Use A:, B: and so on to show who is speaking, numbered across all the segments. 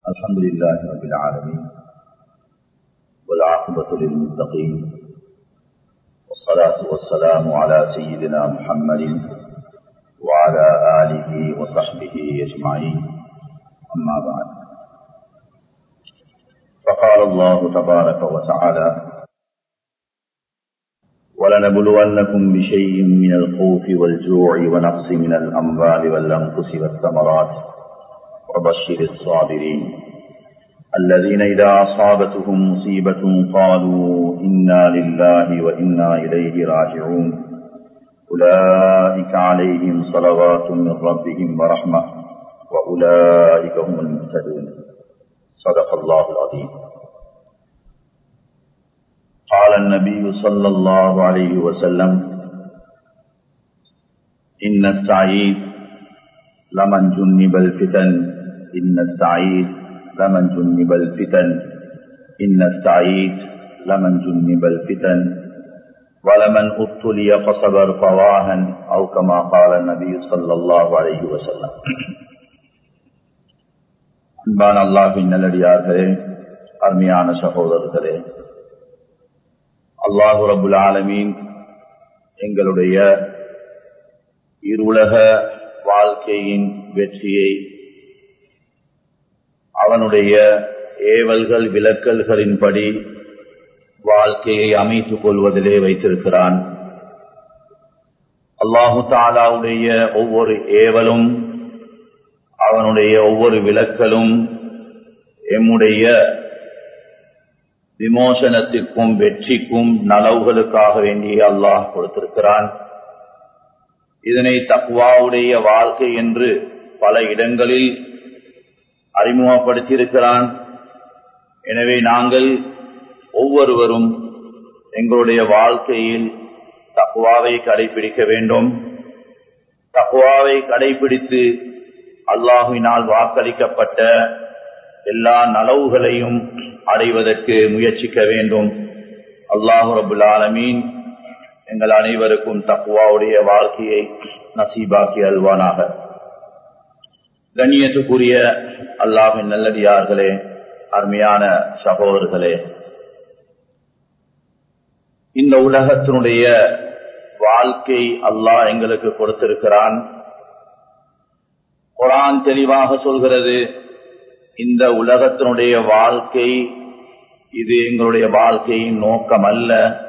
A: الحمد لله رب العالمين والعاقبة للمتقين والصلاة والسلام على سيدنا محمد وعلى آله وصحبه أجمعين أما بعد فقال الله تبارك وتعالى ولنبلونكم بشيء من الخوف والجوع ونقص من الأموال والأنفس والثمرات وبشر الصابرين الذين إذا أصابتهم مصيبة قالوا إنا لله وإنا إليه راجعون أولئك عليهم صلوات من ربهم ورحمة وأولئك هم المهتدون صدق الله العظيم قال النبي صلى الله عليه وسلم إن السعيد لمن جنب الفتن إن السعيد لمن جنب الفتن إن السعيد لمن جنب الفتن ولمن ابتلي فصبر فواهن أو كما قال النبي صلى الله عليه وسلم அன்பான அல்லாஹின் நல்லடியார்களே அருமையான சகோதரர்களே அல்லாஹு ரபுல் ஆலமீன் எங்களுடைய இருவுலக வாழ்க்கையின் வெற்றியை அவனுடைய ஏவல்கள் விலக்கல்களின்படி வாழ்க்கையை அமைத்துக் கொள்வதிலே வைத்திருக்கிறான் அல்லாஹு தாலாவுடைய ஒவ்வொரு ஏவலும் அவனுடைய ஒவ்வொரு விலக்கலும் எம்முடைய விமோசனத்திற்கும் வெற்றிக்கும் நலவுகளுக்காக வேண்டிய அல்லாஹ் கொடுத்திருக்கிறான் இதனை தக்குவாவுடைய வாழ்க்கை என்று பல இடங்களில் அறிமுகப்படுத்தியிருக்கிறான் எனவே நாங்கள் ஒவ்வொருவரும் எங்களுடைய வாழ்க்கையில் தக்குவாவை கடைபிடிக்க வேண்டும் தக்குவாவை கடைபிடித்து அல்லாஹினால் வாக்களிக்கப்பட்ட எல்லா நலவுகளையும் அடைவதற்கு முயற்சிக்க வேண்டும் அல்லாஹு ரபுல் ஆலமீன் எங்கள் அனைவருக்கும் தக்குவாவுடைய வாழ்க்கையை நசீபாக்கி அல்வானாக கண்ணியத்துக்குரிய அல்லாஹின் நல்லடியார்களே அருமையான சகோதரர்களே இந்த உலகத்தினுடைய வாழ்க்கை அல்லாஹ் எங்களுக்கு கொடுத்திருக்கிறான் குரான் தெளிவாக சொல்கிறது இந்த உலகத்தினுடைய வாழ்க்கை இது எங்களுடைய வாழ்க்கையின் நோக்கம் அல்ல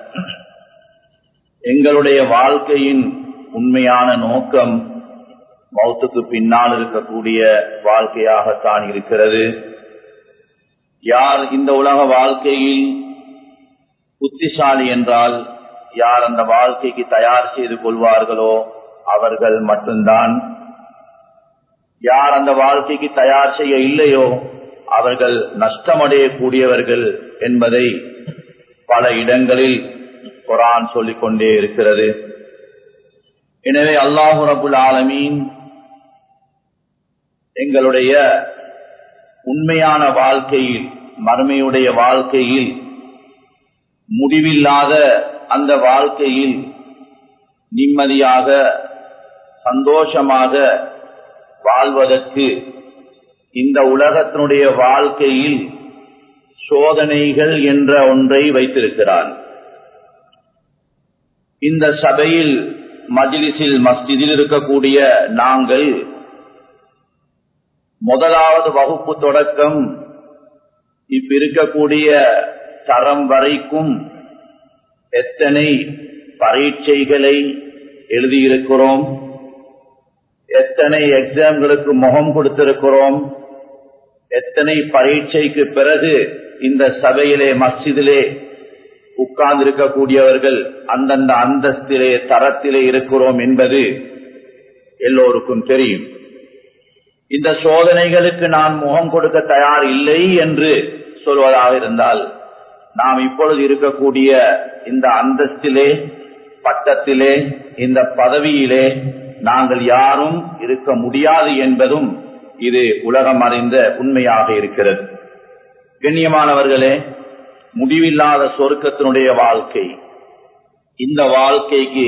A: எங்களுடைய வாழ்க்கையின் உண்மையான நோக்கம் மௌத்துக்கு பின்னால் இருக்கக்கூடிய வாழ்க்கையாகத்தான் இருக்கிறது யார் இந்த உலக வாழ்க்கையில் புத்திசாலி என்றால் யார் அந்த வாழ்க்கைக்கு தயார் செய்து கொள்வார்களோ அவர்கள் மட்டும்தான் யார் அந்த வாழ்க்கைக்கு தயார் செய்ய இல்லையோ அவர்கள் நஷ்டமடையக்கூடியவர்கள் என்பதை பல இடங்களில் குரான் சொல்லிக் கொண்டே இருக்கிறது எனவே அல்லாஹு ரபுல் ஆலமீன் எங்களுடைய உண்மையான வாழ்க்கையில் மறுமையுடைய வாழ்க்கையில் முடிவில்லாத அந்த வாழ்க்கையில் நிம்மதியாக சந்தோஷமாக வாழ்வதற்கு இந்த உலகத்தினுடைய வாழ்க்கையில் சோதனைகள் என்ற ஒன்றை வைத்திருக்கிறான் இந்த சபையில் மஜிலிசில் மஸ்ஜிதில் இருக்கக்கூடிய நாங்கள் முதலாவது வகுப்பு தொடக்கம் இப்பிருக்கக்கூடிய தரம் வரைக்கும் எத்தனை பரீட்சைகளை எழுதியிருக்கிறோம் எத்தனை எக்ஸாம்களுக்கு முகம் கொடுத்திருக்கிறோம் எத்தனை பரீட்சைக்கு பிறகு இந்த சபையிலே மஸ்ஜிதிலே உட்கார்ந்திருக்கக்கூடியவர்கள் அந்தந்த அந்தஸ்திலே தரத்திலே இருக்கிறோம் என்பது எல்லோருக்கும் தெரியும் இந்த சோதனைகளுக்கு நான் முகம் கொடுக்க தயார் இல்லை என்று சொல்வதாக இருந்தால் நாம் இப்பொழுது இருக்கக்கூடிய இந்த அந்தஸ்திலே பட்டத்திலே இந்த பதவியிலே நாங்கள் யாரும் இருக்க முடியாது என்பதும் இது உலகம் அறிந்த உண்மையாக இருக்கிறது கண்ணியமானவர்களே முடிவில்லாத சொருக்கத்தினுடைய வாழ்க்கை இந்த வாழ்க்கைக்கு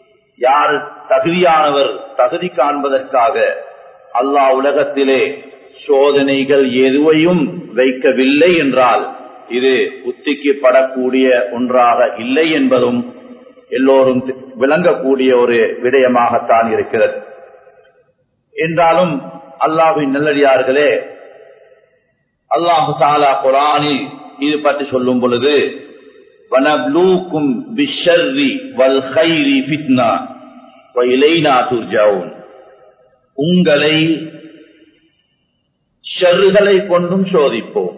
A: யார் தகுதியானவர் தகுதி காண்பதற்காக அல்லாஹ் உலகத்திலே சோதனைகள் எதுவையும் வைக்கவில்லை என்றால் இது உத்திக்கப்படக்கூடிய ஒன்றாக இல்லை என்பதும் எல்லோரும் விளங்கக்கூடிய ஒரு விடயமாகத்தான் இருக்கிறது என்றாலும் அல்லாஹின் நல்லடியார்களே அல்லாஹு தாலா குரானில் இது பற்றி சொல்லும் பொழுது வனப்லூக்கும் பிஷர்ரி வல் ஹைரி ஃபித்னா இலைனா துர்ஜவுன் உங்களை ஷர்றுகளை கொண்டும் சோதிப்போம்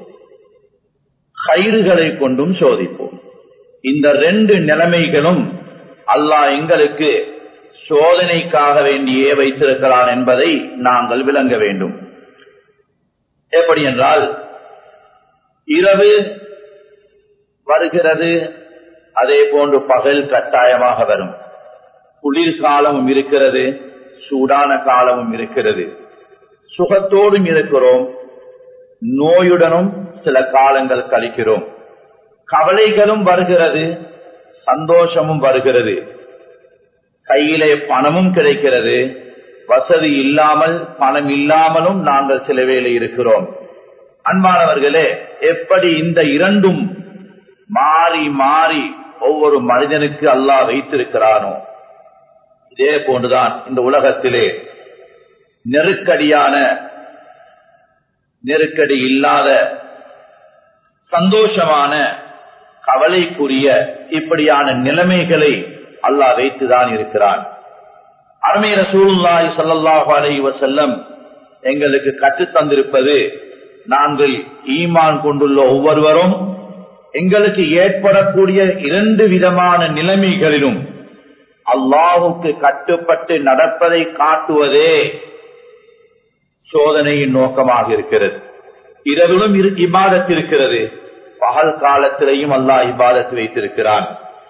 A: கயிறுகளை கொண்டும் சோதிப்போம் இந்த ரெண்டு நிலைமைகளும் அல்லாஹ் எங்களுக்கு சோதனைக்காக வேண்டியே வைத்திருக்கிறான் என்பதை நாங்கள் விளங்க வேண்டும் எப்படி என்றால் இரவு வருகிறது அதே போன்று பகல் கட்டாயமாக வரும் குளிர்காலமும் இருக்கிறது சூடான காலமும் இருக்கிறது சுகத்தோடும் இருக்கிறோம் நோயுடனும் சில காலங்கள் கழிக்கிறோம் கவலைகளும் வருகிறது சந்தோஷமும் வருகிறது கையிலே பணமும் கிடைக்கிறது வசதி இல்லாமல் பணம் இல்லாமலும் நாங்கள் சில வேலை இருக்கிறோம் அன்பானவர்களே எப்படி இந்த இரண்டும் மாறி மாறி ஒவ்வொரு மனிதனுக்கு அல்லாஹ் வைத்திருக்கிறானோ இதே போன்றுதான் இந்த உலகத்திலே நெருக்கடியான நெருக்கடி இல்லாத சந்தோஷமான கவலைக்குரிய இப்படியான நிலைமைகளை அல்லாஹ் வைத்துதான் இருக்கிறான் அருமை ரசூலுல்லாஹி ஸல்லல்லாஹு அலைஹி வஸல்லம் எங்களுக்கு கற்றுத் தந்திருப்பது நாங்கள் ஈமான் கொண்டுள்ள ஒவ்வொருவரும் எங்களுக்கு ஏற்படக்கூடிய இரண்டு விதமான நிலைமைகளிலும் அல்லாஹுக்கு கட்டுப்பட்டு நடப்பதை காட்டுவதே சோதனையின் நோக்கமாக இருக்கிறது இரவிலும் இபாதத் இருக்கிறது பகல் காலத்திலையும் அல்லாஹ் இபாதத்து வைத்திருக்கிறான்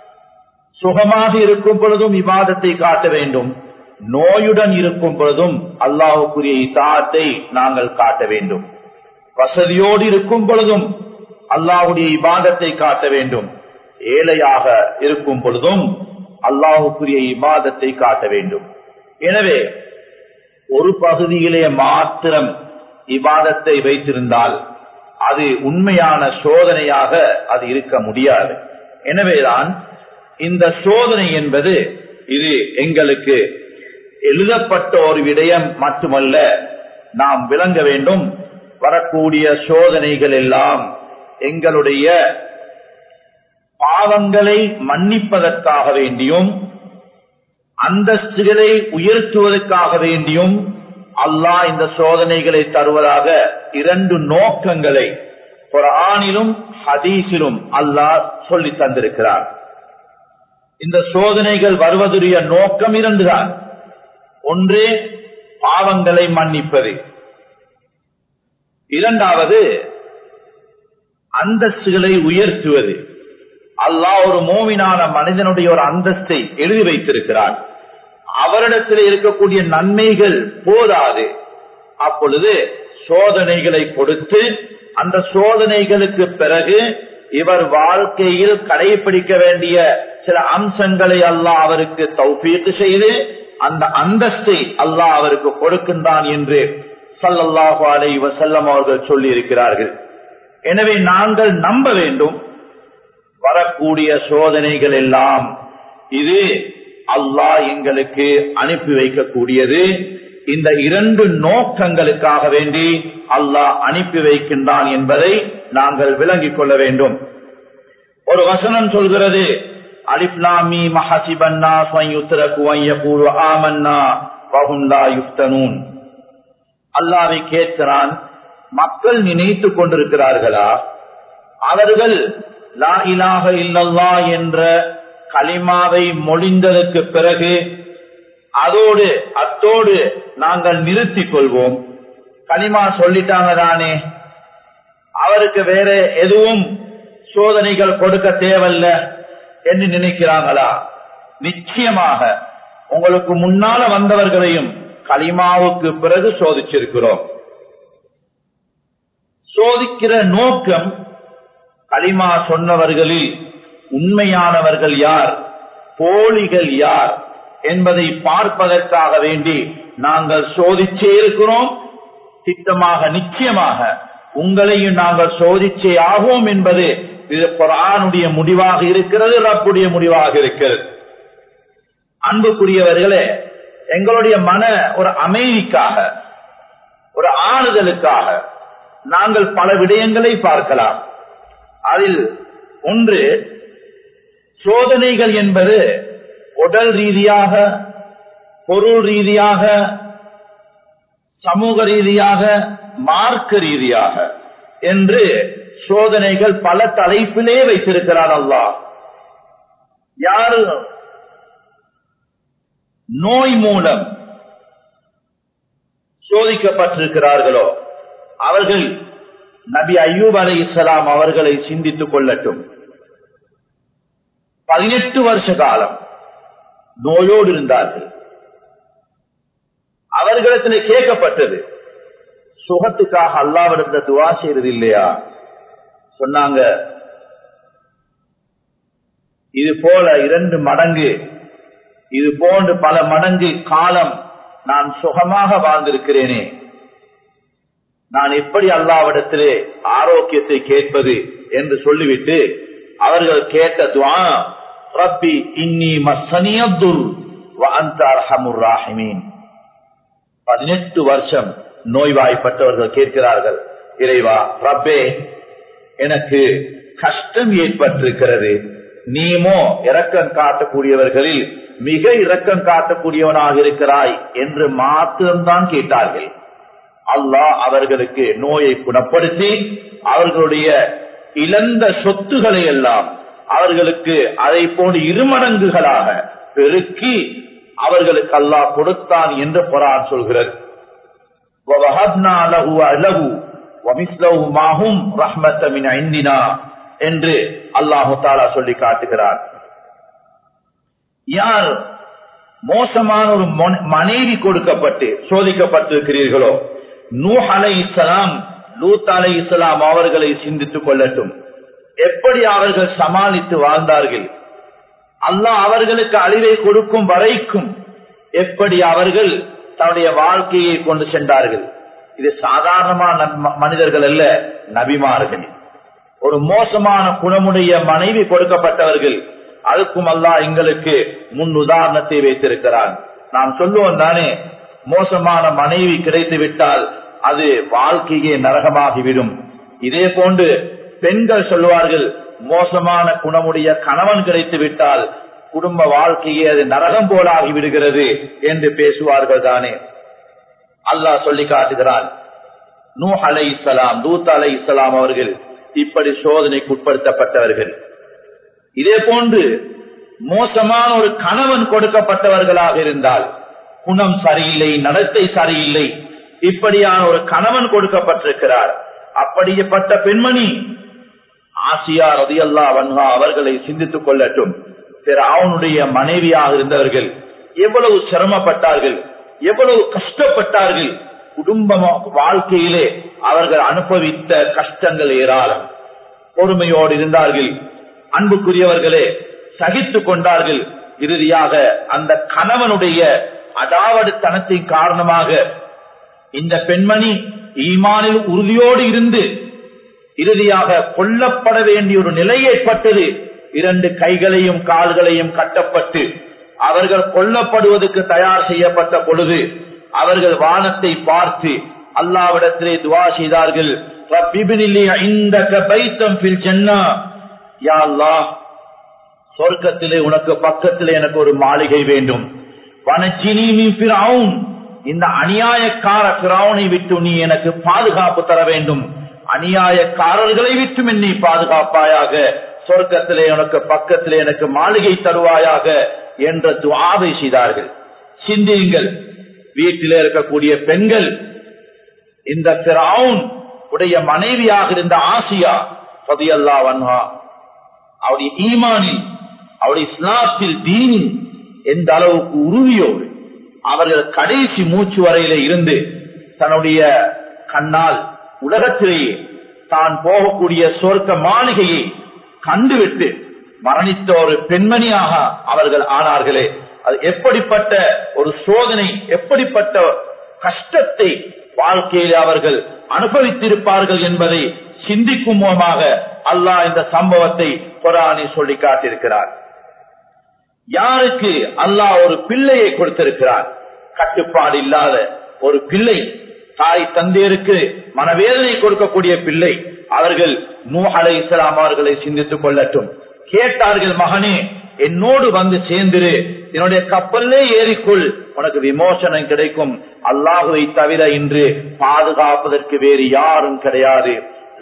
A: சுகமாக இருக்கும் பொழுதும் இபாதத்தை காட்ட வேண்டும் நோயுடன் இருக்கும் பொழுதும் அல்லாஹுக்குரிய இதாத்தை நாங்கள் காட்ட வேண்டும் வசதியோடு இருக்கும் பொழுதும் அல்லாஹுடைய இபாதத்தை காட்ட வேண்டும் ஏழையாக இருக்கும் பொழுதும் அல்லாஹுக்குரிய இபாதத்தை காட்ட வேண்டும் எனவே ஒரு பகுதியிலே மாத்திரம் இபாதத்தை வைத்திருந்தால் அது உண்மையான சோதனையாக அது இருக்க முடியாது எனவேதான் இந்த சோதனை என்பது இது எங்களுக்கு எழுதப்பட்ட ஒரு விடயம் மட்டுமல்ல நாம் விளங்க வேண்டும் வரக்கூடிய சோதனைகள் எல்லாம் எங்களுடைய பாவங்களை மன்னிப்பதற்காக வேண்டியும் அந்தஸ்துகளை உயர்த்துவதற்காக வேண்டியும் அல்லாஹ் இந்த சோதனைகளை தருவதாக இரண்டு நோக்கங்களை குரானிலும் ஹதீஸிலும் அல்லாஹ் சொல்லி தந்திருக்கிறார் இந்த சோதனைகள் வருவதுடைய நோக்கம் இரண்டுதான் ஒன்று பாவங்களை மன்னிப்பது இரண்டாவது அந்தஸ்துகளை உயர்த்துவது அல்லாஹ் ஒரு மோமினான மனிதனுடைய ஒரு அந்தஸ்தை எழுதி வைத்திருக்கிறார் அவரிடத்தில் இருக்கக்கூடிய நன்மைகள் போதாது அப்பொழுது சோதனைகளை கொடுத்து அந்த சோதனைகளுக்கு பிறகு இவர் வாழ்க்கையில் கடைபிடிக்க வேண்டிய சில அம்சங்களை அல்லாஹ் அவருக்கு தௌபீட்டு செய்து அந்த அந்தஸ்தை அல்லாஹ் அவருக்கு கொடுக்கின்றான் என்று சல்லல்லாஹு அலை வசல்லம் அவர்கள் சொல்லி இருக்கிறார்கள் எனவே நாங்கள் நம்ப வேண்டும் வரக்கூடிய சோதனைகள் எல்லாம் இது அல்லாஹ் எங்களுக்கு அனுப்பி வைக்கக்கூடியது இந்த இரண்டு நோக்கங்களுக்காக வேண்டி அல்லாஹ் அனுப்பி வைக்கின்றான் என்பதை நாங்கள் விளங்கிக் கொள்ள வேண்டும் ஒரு வசனம் சொல்கிறது அலிப்லாமி மஹசிபன்னா ஆமன்னா வகுந்தா யுஃப்தனூன் அல்லாவை கேட்கிறான் மக்கள் நினைத்து கொண்டிருக்கிறார்களா அவர்கள் லா இலாக இல்லல்லா என்ற களிமாவை மொழிந்ததற்கு பிறகு அதோடு அத்தோடு நாங்கள் நிறுத்திக் கொள்வோம் களிமா சொல்லிட்டாங்க தானே அவருக்கு வேற எதுவும் சோதனைகள் கொடுக்க தேவையில்ல என்று நினைக்கிறாங்களா நிச்சயமாக உங்களுக்கு முன்னால வந்தவர்களையும் களிமாவுக்கு பிறகு சோதிச்சிருக்கிறோம் சோதிக்கிற நோக்கம் களிமா சொன்னவர்களில் உண்மையானவர்கள் யார் போலிகள் யார் என்பதை பார்ப்பதற்காக வேண்டி நாங்கள் சோதிச்சே இருக்கிறோம் திட்டமாக நிச்சயமாக உங்களையும் நாங்கள் சோதிச்சே ஆகும் என்பது இது குரானுடைய முடிவாக இருக்கிறது ரப்புடைய முடிவாக இருக்கிறது அன்புக்குரியவர்களே எங்களுடைய மன ஒரு அமைதிக்காக ஒரு ஆறுதலுக்காக நாங்கள் பல விடயங்களை பார்க்கலாம் அதில் ஒன்று சோதனைகள் என்பது உடல் ரீதியாக பொருள் ரீதியாக சமூக ரீதியாக மார்க்க ரீதியாக என்று சோதனைகள் பல தலைப்பிலே வைத்திருக்கிறார் அல்லாஹ் யாரு நோய் மூலம் சோதிக்கப்பட்டிருக்கிறார்களோ அவர்கள் நபி அய்யூப் அலை இஸ்லாம் அவர்களை சிந்தித்துக் கொள்ளட்டும் பதினெட்டு வருஷ காலம் நோயோடு இருந்தார்கள் அவர்களிடத்தில் கேட்கப்பட்டது சுகத்துக்காக அல்லாவிடத்துல துவா செய்யறது இல்லையா சொன்னாங்க இது போல இரண்டு மடங்கு இது போன்று பல மடங்கு காலம் நான் சுகமாக வாழ்ந்திருக்கிறேனே நான் எப்படி அல்லாவிடத்திலே ஆரோக்கியத்தை கேட்பது என்று சொல்லிவிட்டு அவர்கள் கேட்ட துவா ரப்பி இன்னி மசனியத்துல் ராஹிமீன் பதினெட்டு வருஷம் நோய்வாய்ப்பட்டவர்கள் கேட்கிறார்கள் இறைவா ரப்பே எனக்கு கஷ்டம் ஏற்பட்டிருக்கிறது நீமோ இரக்கம் காட்டக்கூடியவர்களில் மிக இரக்கம் காட்டக்கூடியவனாக இருக்கிறாய் என்று மாத்திரம்தான் கேட்டார்கள் அல்லாஹ் அவர்களுக்கு நோயை குணப்படுத்தி அவர்களுடைய இழந்த சொத்துக்களை எல்லாம் அவர்களுக்கு அதை போன்று இருமடங்குகளாக பெருக்கி அவர்களுக்கு அல்லாஹ் கொடுத்தான் என்று குரான் சொல்கிறது என்று அல்லாஹு தாலா சொல்லி காட்டுகிறார் யார் மோசமான ஒரு மனைவி கொடுக்கப்பட்டு சோதிக்கப்பட்டிருக்கிறீர்களோ நூ அலை இஸ்லாம் லூத் அலை இஸ்லாம் அவர்களை சிந்தித்துக் கொள்ளட்டும் எப்படி அவர்கள் சமாளித்து வாழ்ந்தார்கள் அல்லாஹ் அவர்களுக்கு அழிவை கொடுக்கும் வரைக்கும் எப்படி அவர்கள் தன்னுடைய வாழ்க்கையை கொண்டு சென்றார்கள் இது சாதாரணமான மனிதர்கள் அல்ல நபிமார்கள் ஒரு மோசமான குணமுடைய மனைவி கொடுக்கப்பட்டவர்கள் அதுக்கும் அல்லாஹ் எங்களுக்கு முன் உதாரணத்தை வைத்திருக்கிறான் நாம் சொல்லுவோம் தானே மோசமான மனைவி கிடைத்து விட்டால் அது வாழ்க்கையே நரகமாகிவிடும் இதே போன்று பெண்கள் சொல்லுவார்கள் மோசமான குணமுடைய கணவன் கிடைத்து விட்டால் குடும்ப வாழ்க்கையே அது நரகம் போலாகி விடுகிறது என்று பேசுவார்கள் தானே அல்லாஹ் சொல்லி காட்டுகிறான் நூ அலை இஸ்லாம் தூத் அலை இஸ்லாம் அவர்கள் இப்படி சோதனைக்கு உட்படுத்தப்பட்டவர்கள் இதே போன்று மோசமான ஒரு கணவன் கொடுக்கப்பட்டவர்களாக இருந்தால் குணம் சரியில்லை நடத்தை சரியில்லை இப்படியான ஒரு கணவன் கொடுக்கப்பட்டிருக்கிறார் அப்படிப்பட்ட பெண்மணி ஆசியா ரதியல்லா வன்ஹா அவர்களை சிந்தித்துக் கொள்ளட்டும் அவனுடைய மனைவியாக இருந்தவர்கள் எவ்வளவு சிரமப்பட்டார்கள் எவ்வளவு கஷ்டப்பட்டார்கள் குடும்ப வாழ்க்கையிலே அவர்கள் அனுபவித்த கஷ்டங்கள் ஏராளம் பொறுமையோடு இருந்தார்கள் அன்புக்குரியவர்களே சகித்து கொண்டார்கள் இறுதியாக அந்த கணவனுடைய அடாவடுத்தனத்தின் காரணமாக இந்த பெண்மணி ஈமானில் உறுதியோடு இருந்து இறுதியாக கொல்லப்பட வேண்டிய ஒரு நிலை ஏற்பட்டது இரண்டு கைகளையும் கால்களையும் கட்டப்பட்டு அவர்கள் கொல்லப்படுவதற்கு தயார் செய்யப்பட்ட பொழுது அவர்கள் வானத்தை பார்த்து அல்லாவிடத்திலே துவா செய்தார்கள் சொர்க்கத்திலே உனக்கு பக்கத்திலே எனக்கு ஒரு மாளிகை வேண்டும் இந்த அநியாயக்கார பிராவனை விட்டு நீ எனக்கு பாதுகாப்பு தர வேண்டும் அநியாயக்காரர்களை விட்டும் என்னை பாதுகாப்பாயாக சொர்க்கத்திலே உனக்கு பக்கத்திலே எனக்கு மாளிகை தருவாயாக என்ற துவாவை செய்தார்கள் சிந்தியுங்கள் வீட்டிலே இருக்கக்கூடிய பெண்கள் இந்த பிராவுன் உடைய மனைவியாக இருந்த ஆசியா பதியல்லா வன்ஹா அவருடைய ஈமானில் அவருடைய இஸ்லாத்தில் தீனில் எந்த அளவுக்கு உறுதியோடு அவர்கள் கடைசி மூச்சு வரையில இருந்து தன்னுடைய கண்ணால் உலகத்திலேயே தான் போகக்கூடிய சொர்க்க மாளிகையை கண்டுவிட்டு மரணித்த ஒரு பெண்மணியாக அவர்கள் ஆனார்களே அது எப்படிப்பட்ட ஒரு சோதனை எப்படிப்பட்ட கஷ்டத்தை வாழ்க்கையில் அவர்கள் அனுபவித்திருப்பார்கள் என்பதை சிந்திக்கும் மூலமாக அல்லாஹ் இந்த சம்பவத்தை குரானில் சொல்லி காட்டியிருக்கிறார் யாருக்கு அல்லாஹ் ஒரு பிள்ளையை கொடுத்திருக்கிறார் கட்டுப்பாடு இல்லாத ஒரு பிள்ளை தாய் தந்தையருக்கு மனவேதனை கொடுக்கக்கூடிய பிள்ளை அவர்கள் நூ அலை இஸ்லாம் அவர்களை சிந்தித்துக் கொள்ளட்டும் கேட்டார்கள் மகனே என்னோடு வந்து சேர்ந்திரு என்னுடைய கப்பல்லே ஏறிக்குள் உனக்கு விமோசனம் கிடைக்கும் அல்லாஹுவை தவிர இன்று பாதுகாப்பதற்கு வேறு யாரும் கிடையாது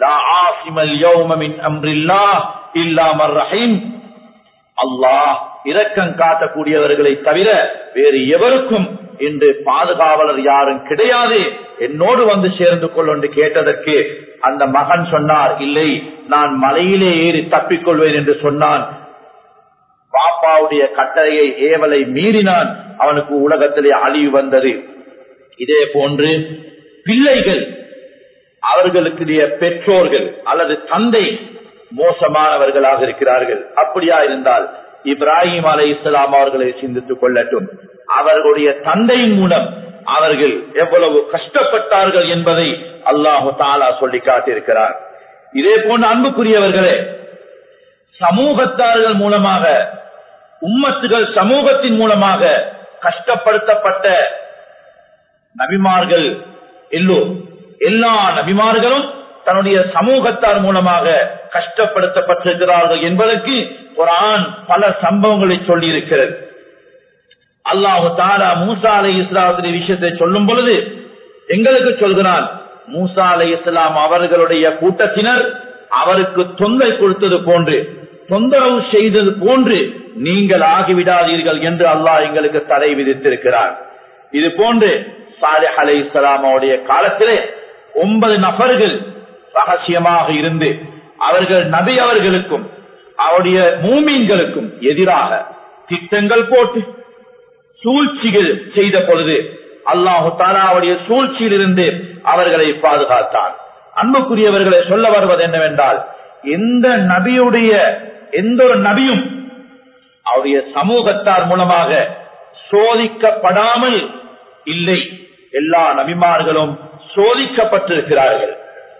A: அல்லாஹ் இரக்கம் காட்டக்கூடியவர்களை தவிர வேறு எவருக்கும் இன்று பாதுகாவலர் யாரும் கிடையாது என்னோடு வந்து சேர்ந்து கொள் என்று கேட்டதற்கு அந்த மகன் சொன்னார் இல்லை நான் மலையிலே ஏறி தப்பிக்கொள்வேன் என்று சொன்னான் பாப்பாவுடைய கட்டளையை ஏவலை மீறினான் அவனுக்கு உலகத்திலே அழிவு வந்தது இதே போன்று பிள்ளைகள் அவர்களுடைய பெற்றோர்கள் அல்லது தந்தை மோசமானவர்களாக இருக்கிறார்கள் அப்படியா இருந்தால் இப்ராஹிம் அலை இஸ்லாம் அவர்களை சிந்தித்துக் கொள்ளட்டும் அவர்களுடைய தந்தையின் மூலம் அவர்கள் எவ்வளவு கஷ்டப்பட்டார்கள் என்பதை அல்லாஹு தாலா சொல்லி காட்டியிருக்கிறார் இதே போன்ற அன்புக்குரியவர்களே சமூகத்தார்கள் மூலமாக உம்மத்துகள் சமூகத்தின் மூலமாக கஷ்டப்படுத்தப்பட்ட நபிமார்கள் எல்லோரும் எல்லா நபிமார்களும் தன்னுடைய சமூகத்தார் மூலமாக கஷ்டப்படுத்தப்பட்டிருக்கிறார்கள் என்பதற்கு குரான் பல சம்பவங்களை சொல்லி இருக்கிறது அல்லாஹு தாலா மூசா அலை இஸ்லாத்துடைய விஷயத்தை சொல்லும் பொழுது எங்களுக்கு சொல்கிறான் மூசா அலை இஸ்லாம் அவர்களுடைய கூட்டத்தினர் அவருக்கு தொந்தை கொடுத்தது போன்று தொந்தரவு செய்தது போன்று நீங்கள் ஆகிவிடாதீர்கள் என்று அல்லாஹ் எங்களுக்கு தடை விதித்திருக்கிறார் இது போன்று சாலிஹ் அலை இஸ்லாமுடைய காலத்திலே ஒன்பது நபர்கள் ரகசியமாக இருந்து அவர்கள் நபி அவர்களுக்கும் அவருடைய மூமீன்களுக்கும் எதிராக திட்டங்கள் போட்டு சூழ்ச்சிகள் செய்த பொழுது அல்லாஹு தாலாவுடைய சூழ்ச்சியிலிருந்து அவர்களை பாதுகாத்தான் அன்புக்குரியவர்களை சொல்ல வருவது என்னவென்றால் எந்த நபியுடைய எந்த ஒரு நபியும் அவருடைய சமூகத்தார் மூலமாக சோதிக்கப்படாமல் இல்லை எல்லா நபிமார்களும் சோதிக்கப்பட்டிருக்கிறார்கள்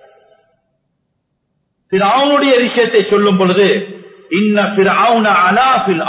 A: பிராவுனுடைய விஷயத்தை சொல்லும் பொழுது இன்ன பிராவுன அலாபில்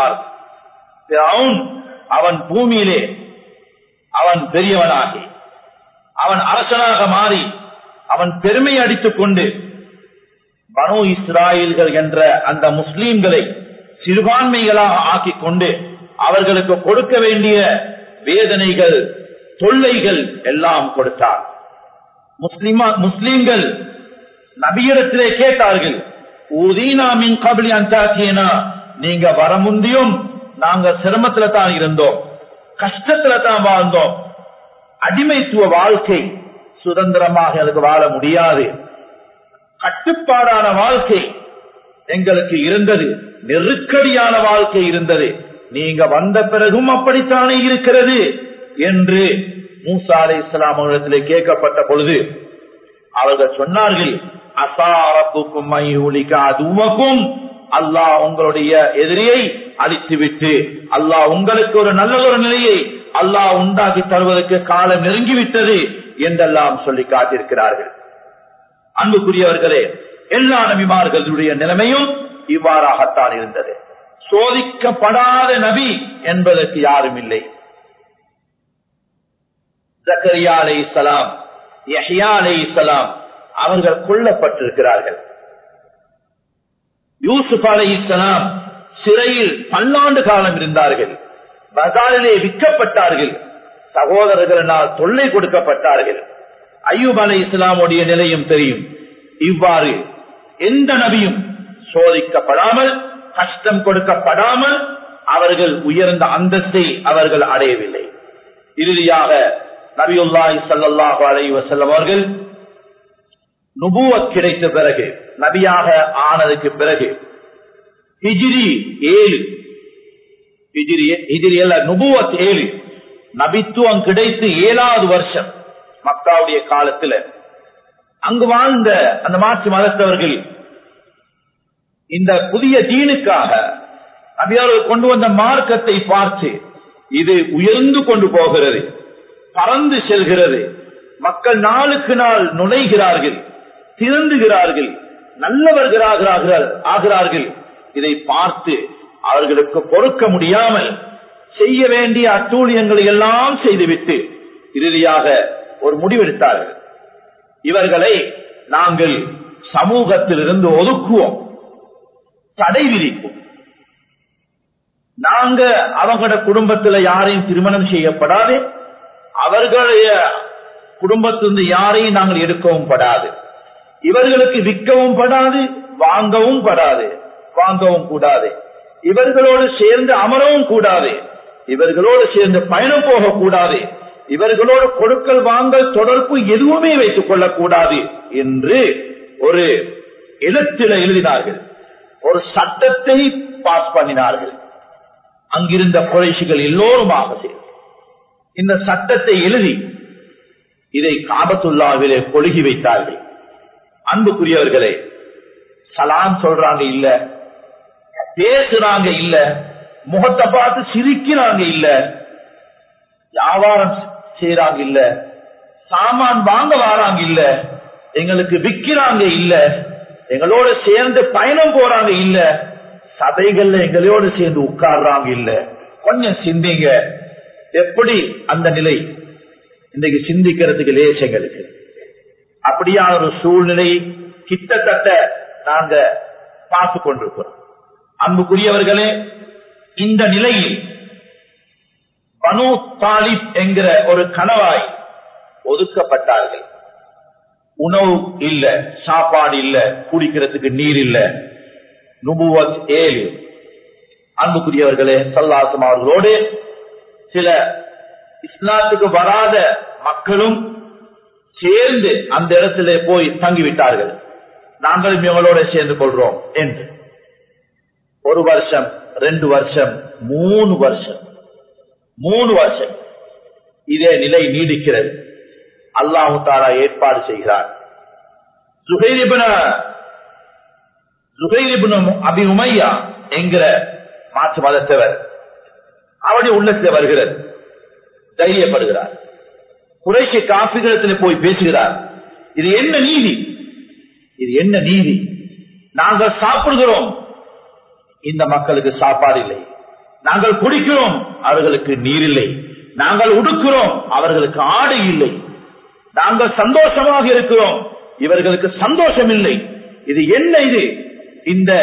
A: அவன் பூமியிலே அவன் பெரியவனாகி அவன் அரசனாக மாறி அவன் பெருமை அடித்துக் கொண்டு பனு இஸ்ராயல்கள் என்ற அந்த முஸ்லீம்களை சிறுபான்மைகளாக ஆக்கிக் கொண்டு அவர்களுக்கு கொடுக்க வேண்டிய வேதனைகள் தொல்லைகள் எல்லாம் கொடுத்தார் முஸ்லிமா முஸ்லீம்கள் நபியிடத்திலே கேட்டார்கள் ஊதீனாமின் கபலி அந்தாச்சியனா நீங்க வர முந்தியும் நாங்க சிரமத்துல தான் இருந்தோம் கஷ்டத்துல தான் வாழ்ந்தோம் அடிமைத்துவ வாழ்க்கை சுதந்திரமாக எனக்கு வாழ முடியாது கட்டுப்பாடான வாழ்க்கை எங்களுக்கு இருந்தது நெருக்கடியான வாழ்க்கை இருந்தது நீங்க வந்த பிறகும் அப்படித்தானே இருக்கிறது என்று மூசா அலை இஸ்லாமிடத்திலே கேட்கப்பட்ட பொழுது அவர்கள் சொன்னார்கள் அசாரப்புக்கும் அதுவக்கும் அல்லாஹ் உங்களுடைய எதிரியை அழித்துவிட்டு அல்லாஹ் உங்களுக்கு ஒரு நல்ல ஒரு நிலையை அல்லாஹ் உண்டாக்கி தருவதற்கு காலம் நெருங்கிவிட்டது என்றெல்லாம் சொல்லி காட்டியிருக்கிறார்கள் அன்புக்குரியவர்களே எல்லா நபிமார்களுடைய நிலைமையும் இவ்வாறாகத்தான் இருந்தது சோதிக்கப்படாத நபி என்பதற்கு யாரும் இல்லை ஜக்கரியா அலை இஸ்லாம் யஹ்யா அலை இஸ்லாம் அவர்கள் கொல்லப்பட்டிருக்கிறார்கள் யூசுப் அலை இஸ்லாம் சிறையில் பல்லாண்டு காலம் இருந்தார்கள் பசாரிலே விற்கப்பட்டார்கள் சகோதரர்களினால் தொல்லை கொடுக்கப்பட்டார்கள் ஐயூப் அலை இஸ்லாமுடைய நிலையும் தெரியும் இவ்வாறு எந்த நபியும் சோதிக்கப்படாமல் கஷ்டம் கொடுக்கப்படாமல் அவர்கள் உயர்ந்த அந்தஸ்தை அவர்கள் அடையவில்லை இறுதியாக நபியுல்லாஹி சல்லாஹு அலை வசல்லம் அவர்கள் நுபுவத் கிடைத்த பிறகு நபியாக ஆனதுக்கு பிறகு ஹிஜிரி ஏழு ஹிஜிரி ஹிஜிரி அல்ல நுபுவத் ஏழு நபித்துவம் கிடைத்து ஏழாவது வருஷம் மக்காவுடைய காலத்துல அங்கு வாழ்ந்த அந்த மாற்று மதத்தவர்கள் இந்த புதிய தீனுக்காக நபியார்கள் கொண்டு வந்த மார்க்கத்தை பார்த்து இது உயர்ந்து கொண்டு போகிறது பறந்து செல்கிறது மக்கள் நாளுக்கு நாள் நுழைகிறார்கள் திருந்துகிறார்கள் நல்லவர்களாகிறார்கள் ஆகிறார்கள் இதை பார்த்து அவர்களுக்கு பொறுக்க முடியாமல் செய்ய வேண்டிய அட்டூழியங்களை எல்லாம் செய்துவிட்டு இறுதியாக ஒரு முடிவெடுத்தார்கள் இவர்களை நாங்கள் சமூகத்திலிருந்து ஒதுக்குவோம் தடை விதிப்போம் நாங்க அவங்களோட குடும்பத்துல யாரையும் திருமணம் செய்யப்படாது அவர்களுடைய குடும்பத்திலிருந்து யாரையும் நாங்கள் எடுக்கவும் படாது இவர்களுக்கு விற்கவும் படாது வாங்கவும் படாது வாங்கவும் கூடாது இவர்களோடு சேர்ந்து அமரவும் கூடாது இவர்களோடு சேர்ந்து பயணம் போகக்கூடாது இவர்களோடு கொடுக்கல் வாங்கல் தொடர்பு எதுவுமே வைத்துக் கொள்ளக்கூடாது என்று ஒரு எழுத்தில எழுதினார்கள் ஒரு சட்டத்தை பாஸ் பண்ணினார்கள் அங்கிருந்த குறைசிகள் எல்லோருமாக சேர்ந்து இந்த சட்டத்தை எழுதி இதை காபத்துல்லாவிலே கொழுகி வைத்தார்கள் அன்புக்குரியவர்களே சலாம் சொல்றாங்க இல்ல பேசுறாங்க இல்ல முகத்தை பார்த்து சிரிக்கிறாங்க இல்ல வியாபாரம் செய்யறாங்க இல்ல சாமான் வாங்க வராங்க இல்ல எங்களுக்கு விக்கிறாங்க இல்ல எங்களோட சேர்ந்து பயணம் போறாங்க இல்ல சபைகள்ல எங்களோட சேர்ந்து உட்கார்றாங்க இல்ல கொஞ்சம் சிந்திங்க எப்படி அந்த நிலை இன்றைக்கு சிந்திக்கிறதுக்கு லேசங்களுக்கு அப்படியான ஒரு சூழ்நிலை கிட்டத்தட்ட நாங்க பார்த்து கொண்டிருக்கிறோம் அன்புக்குரியவர்களே இந்த நிலையில் பனு தாலிப் என்கிற ஒரு கணவாய் ஒதுக்கப்பட்டார்கள் உணவு இல்ல சாப்பாடு இல்ல குடிக்கிறதுக்கு நீர் இல்ல நுபுவத் ஏழு அன்புக்குரியவர்களே சல்லாசம் அவர்களோடு சில இஸ்லாத்துக்கு வராத மக்களும் சேர்ந்து அந்த இடத்திலே போய் தங்கிவிட்டார்கள் நாங்களும் இவங்களோட சேர்ந்து கொள்றோம் என்று ஒரு வருஷம் ரெண்டு வருஷம் மூணு வருஷம் மூணு வருஷம் இதே நிலை நீடிக்கிறது அல்லாஹு தாரா ஏற்பாடு செய்கிறார் சுகைரிபுன சுகைரிபுன அபி உமையா என்கிற மாற்று மதத்தவர் அவருடைய உள்ளத்தில் வருகிறது தைரியப்படுகிறார் குறைக்கு காப்பிகளத்தில் போய் பேசுகிறார் இது என்ன நீதி இது என்ன நீதி நாங்கள் சாப்பிடுகிறோம் இந்த மக்களுக்கு சாப்பாடு இல்லை நாங்கள் குடிக்கிறோம் அவர்களுக்கு நீர் இல்லை நாங்கள் உடுக்கிறோம் அவர்களுக்கு ஆடை இல்லை நாங்கள் சந்தோஷமாக இருக்கிறோம் இவர்களுக்கு சந்தோஷம் இல்லை இது என்ன இது இந்த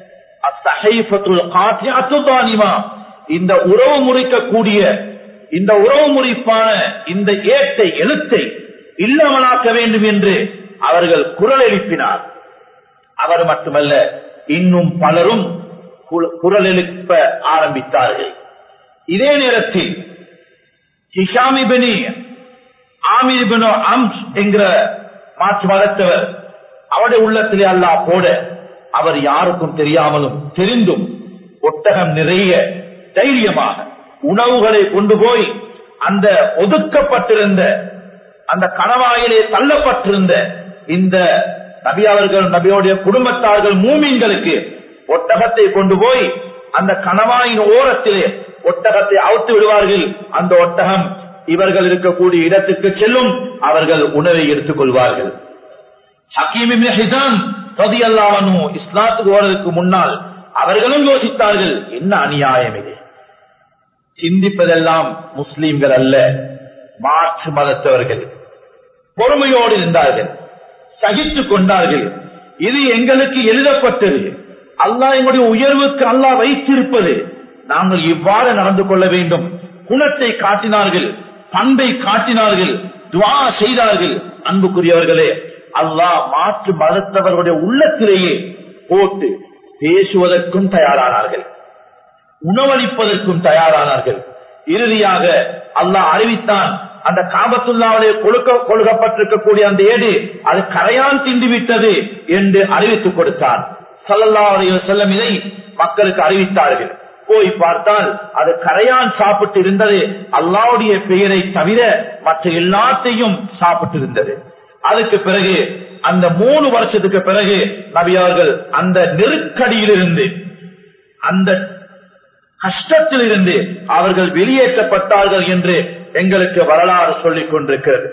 A: இந்த உறவு முறிக்கக்கூடிய இந்த உறவு முறிப்பான இந்த ஏட்டை எழுத்தை இல்லாமலாக்க வேண்டும் என்று அவர்கள் குரல் எழுப்பினார் அவர் மட்டுமல்ல இன்னும் பலரும் குரல் எழுப்ப ஆரம்பித்தார்கள் இதே நேரத்தில் ஹிஷாமிபினி ஆமிபினோ அம்ஸ் என்கிற மாற்று மதத்தவர் அவருடைய உள்ளத்திலே அல்லா போட அவர் யாருக்கும் தெரியாமலும் தெரிந்தும் ஒட்டகம் நிறைய தைரியமாக உணவுகளை கொண்டு போய் அந்த ஒதுக்கப்பட்டிருந்த அந்த கணவாயிலே தள்ளப்பட்டிருந்த இந்த நபி அவர்கள் நபியோடைய குடும்பத்தார்கள் மூமீன்களுக்கு ஒட்டகத்தை கொண்டு போய் அந்த கணவாயின் ஓரத்திலே ஒட்டகத்தை அவுத்து விடுவார்கள் அந்த ஒட்டகம் இவர்கள் இருக்கக்கூடிய இடத்துக்கு செல்லும் அவர்கள் உணவை எடுத்துக் கொள்வார்கள் இஸ்லாத்துக்கு ஓரதுக்கு முன்னால் அவர்களும் யோசித்தார்கள் என்ன அநியாயம் இது சிந்திப்பதெல்லாம் முஸ்லீம்கள் அல்ல மாற்று மதத்தவர்கள் பொறுமையோடு இருந்தார்கள் சகித்துக் கொண்டார்கள் இது எங்களுக்கு எழுதப்பட்டது அல்லாஹ் எங்களுடைய உயர்வுக்கு அல்லாஹ் வைத்திருப்பது நாங்கள் இவ்வாறு நடந்து கொள்ள வேண்டும் குணத்தை காட்டினார்கள் பண்பை காட்டினார்கள் துவா செய்தார்கள் அன்புக்குரியவர்களே அல்லாஹ் மாற்று மதத்தவர்களுடைய உள்ளத்திலேயே போட்டு பேசுவதற்கும் தயாரானார்கள் உணவளிப்பதற்கும் தயாரானார்கள் இறுதியாக அல்லாஹ் அறிவித்தான் அந்த காபத்துள்ளாவுடைய கொழுக்க கொழுகப்பட்டிருக்கக்கூடிய அந்த ஏடு அது கரையான் திண்டு விட்டது என்று அறிவித்துக் கொடுத்தான் சல்லல்லாவுடைய செல்லம் இதை மக்களுக்கு அறிவித்தார்கள் போய் பார்த்தால் அது கரையான் சாப்பிட்டு இருந்தது அல்லாவுடைய பெயரை தவிர மற்ற எல்லாத்தையும் சாப்பிட்டு இருந்தது அதுக்கு பிறகு அந்த மூணு வருஷத்துக்கு பிறகு நபி அவர்கள் அந்த நெருக்கடியிலிருந்து அந்த கஷ்டத்தில் இருந்து அவர்கள் வெளியேற்றப்பட்டார்கள் என்று எங்களுக்கு வரலாறு சொல்லிக் கொண்டிருக்கிறது